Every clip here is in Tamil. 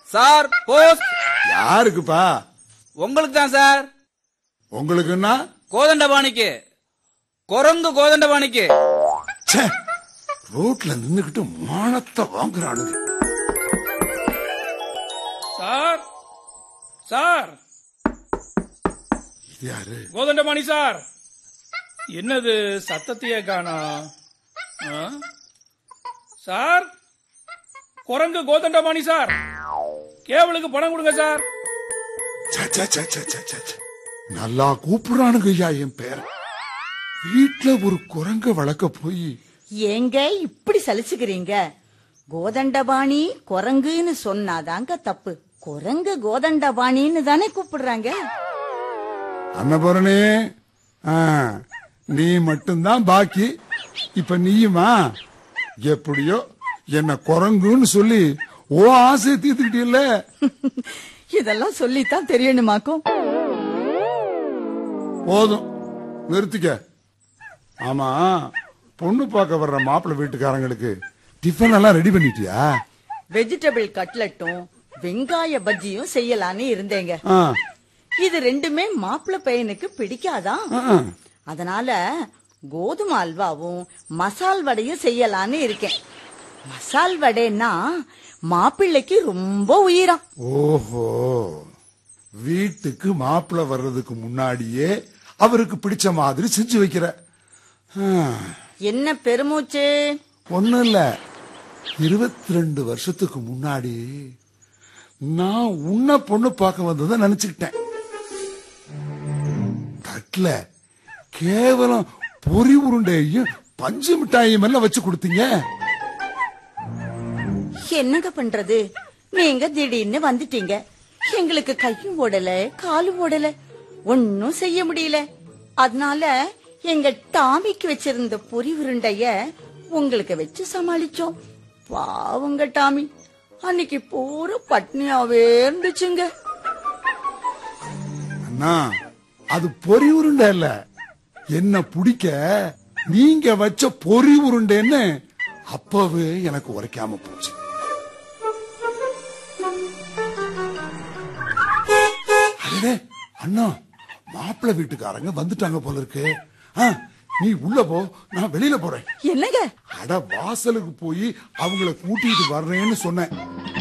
சார் போஸ்ட் யாருக்குப்பா உங்களுக்கு தான் சார் உங்களுக்குன்னா கோதண்டபாணிக்கு குரங்கு கோதண்டபாணிக்கு ச்சே ரோட்ல நின்னுகிட்டு மானத்தை வாங்குறானுங்க சார் சார் இது யாரு கோதண்டபாணி சார் என்னது சத்தத்தையே காணோம் ஆ? சார் குரங்கு கோதண்டபாணி சார் கேபிளுக்கு பணம் கொடுங்க சார் ச்சே, ச்சே, ச்சே, ச்சே, ச்சே, ச்சே, ச்சே. நல்லா கூப்பிடுறானுங்க ஐயா என் பேர் வீட்டுல ஒரு குரங்க வளர்க்க போய் ஏங்க இப்படி சலிச்சுக்கிறீங்க கோதண்டபாணி குரங்குன்னு சொன்னாதாங்க தப்பு குரங்கு கோதண்டபாணின்னு தானே கூப்பிடுறாங்க அன்னபூரணி ஆ, நீ மட்டும்தான் பாக்கி இப்ப நீயுமா எப்படியோ என்ன குரங்குன்னு சொல்லி ஓ ஆசையை தீர்த்துக்கிட்டீல்ல இதெல்லாம் சொல்லித்தான் தெரியணுமாக்கும் போதும் நிறுத்திக்க ஆமா பொண்ணு பார்க்க வர்ற மாப்பிள்ளை வீட்டுக்காரங்களுக்கு டிஃபன் எல்லாம் ரெடி பண்ணிட்டியா வெஜிடபிள் கட்லட்டும் வெங்காய பஜ்ஜியும் செய்யலான்னு இருந்தேங்க ஆ, இது ரெண்டுமே மாப்பிள்ளை பையனுக்கு பிடிக்காதான் ஆ, ஆ. அதனால கோதுமை அல்வாவும் மசால் வடையும் செய்யலான்னு இருக்கேன் மசால் வடைன்னா மாப்பிள்ளைக்கு ரொம்ப உயிரம் ஓஹோ வீட்டுக்கு மாப்பிள்ளை வர்றதுக்கு முன்னாடியே அவருக்கு பிடிச்ச மாதிரி செஞ்சு வைக்கிற என்ன பெருமூச்சு ஒன்னும் இல்ல இருபத்தி ரெண்டு வருஷத்துக்கு முன்னாடி நான் உன்னை பொண்ணு பார்க்க வந்ததை நினைச்சுக்கிட்டேன் தட்டுல கேவலம் பொறி உருண்டையும் பஞ்சு மிட்டாயும் எல்லாம் வச்சு கொடுத்தீங்க என்னங்க பண்றது நீங்க திடீர்னு வந்துட்டீங்க எங்களுக்கு கையும் ஓடல காலும் ஓடல ஒன்னும் செய்ய முடியல அதனால எங்க டாமிக்கு வச்சிருந்த பொரி உருண்டைய உங்களுக்கு வச்சு சமாளிச்சோம் பாவங்க டாமி அன்னைக்கு பூரா பட்னியாவே இருந்துச்சுங்க அண்ணா அது பொறி உருண்டை இல்ல என்ன பிடிக்க நீங்க வச்ச பொறி உருண்டைன்னு அப்பவே எனக்கு உரைக்காம போச்சு அடடே, அண்ணா மாப்பிள்ளை வீட்டுக்காரங்க வந்துட்டாங்க போல இருக்கு ஆ, நீ உள்ள போ நான் வெளியில போறேன் என்னங்க அட வாசலுக்கு போய் அவங்கள கூட்டிட்டு வர்றேன்னு சொன்னேன்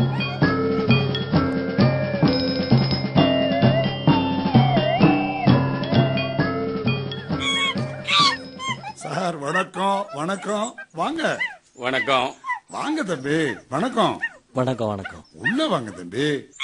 சார் வணக்கம் வணக்கம் வாங்க வணக்கம் வாங்க தம்பி வணக்கம் வணக்கம் வணக்கம் உள்ள வாங்க தம்பி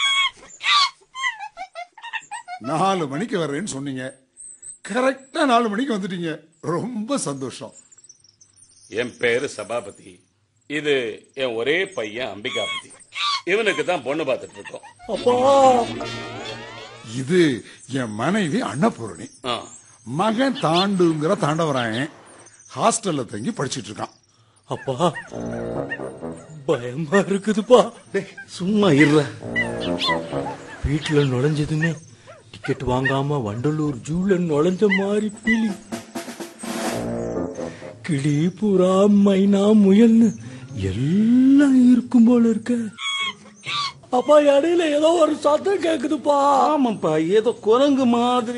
நாலு மணிக்கு வர்றேன்னு சொன்னீங்க கரெக்டா நாலு மணிக்கு வந்துட்டீங்க ரொம்ப சந்தோஷம் என் பேரு சபாபதி இது என் ஒரே பையன் அம்பிகாபதி இவனுக்கு தான் பொண்ணு பார்த்துட்டு இருக்கோம் அப்பா இது என் மனைவி அன்னபூரணி ஆ, மகன் தாண்டுங்கிற தாண்டவராயன் ஹாஸ்டல்ல தங்கி படிச்சிட்டு இருக்கான் அப்பா பயமா இருக்குதுப்பா சும்மா இருற வீட்டுல நுழைஞ்சதுமே டிக்கெட் வாங்காம வண்டலூர் ஜூல நுழைஞ்ச மாதிரி பீலி கிளி புறா மைனா முயல்னு எல்லாம் இருக்கும் போல இருக்க அப்பா இடையில ஏதோ ஒரு சத்தம் கேக்குதுப்பா ஆமாப்பா ஏதோ குரங்கு மாதிரி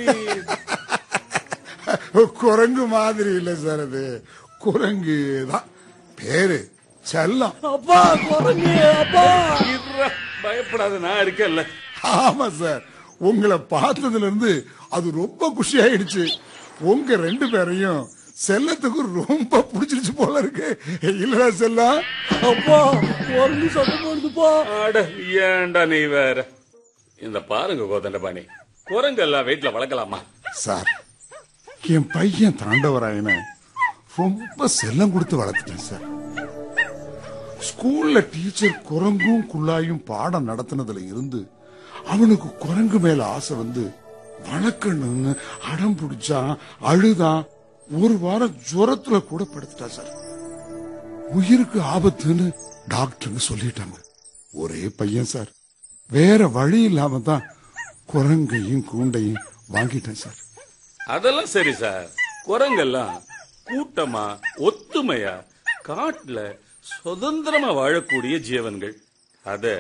குரங்கு மாதிரி இல்ல சார் அது குரங்கு தான் பேரு செல்லம் அப்பா குரங்கு அப்பா இருடா, பயப்படாத நான் இருக்கேன்ல ஆமா சார் உங்களை பார்த்ததுல இருந்து அது ரொம்ப குஷி ஆயிடுச்சு உங்க ரெண்டு பேரையும் செல்லத்துக்கு ரொம்ப பிடிச்சிருச்சு போல இருக்கு இல்லடா செல்லம் அப்பா குரங்கு சத்தம் போடுதுப்பா அட ஏன்டா நீ வேற இந்த பாருங்க கோதண்டபாணி குரங்கு எல்லாம் வீட்டுல வளர்க்கலாமா சார் என் பையன் தாண்டவராயன ரொம்ப செல்லம் கொடுத்து வளர்த்துட்டேன் சார் ஸ்கூல்ல டீச்சர் குரங்கும் குள்ளாயும் பாடம் நடத்தினதுல இருந்து அவனுக்கு குரங்கு மேல ஆசை வந்து வளர்க்கணும்னு அடம் பிடிச்சான் அழுதான் ஒரு வாரம் ஜுரத்துல கூட படுத்துட்டான் சார் உயிருக்கு ஆபத்துன்னு டாக்டர்னு சொல்லிட்டாங்க ஒரே பையன் சார் வேற வழி இல்லாம தான் குரங்கையும் கூண்டையும் வாங்கிட்டேன் சார் அதெல்லாம் சரி சார் குரங்கெல்லாம் கூட்டமா ஒத்துமையா காட்டுல சுதந்திரமா வாழக்கூடிய ஜீவன்கள் அத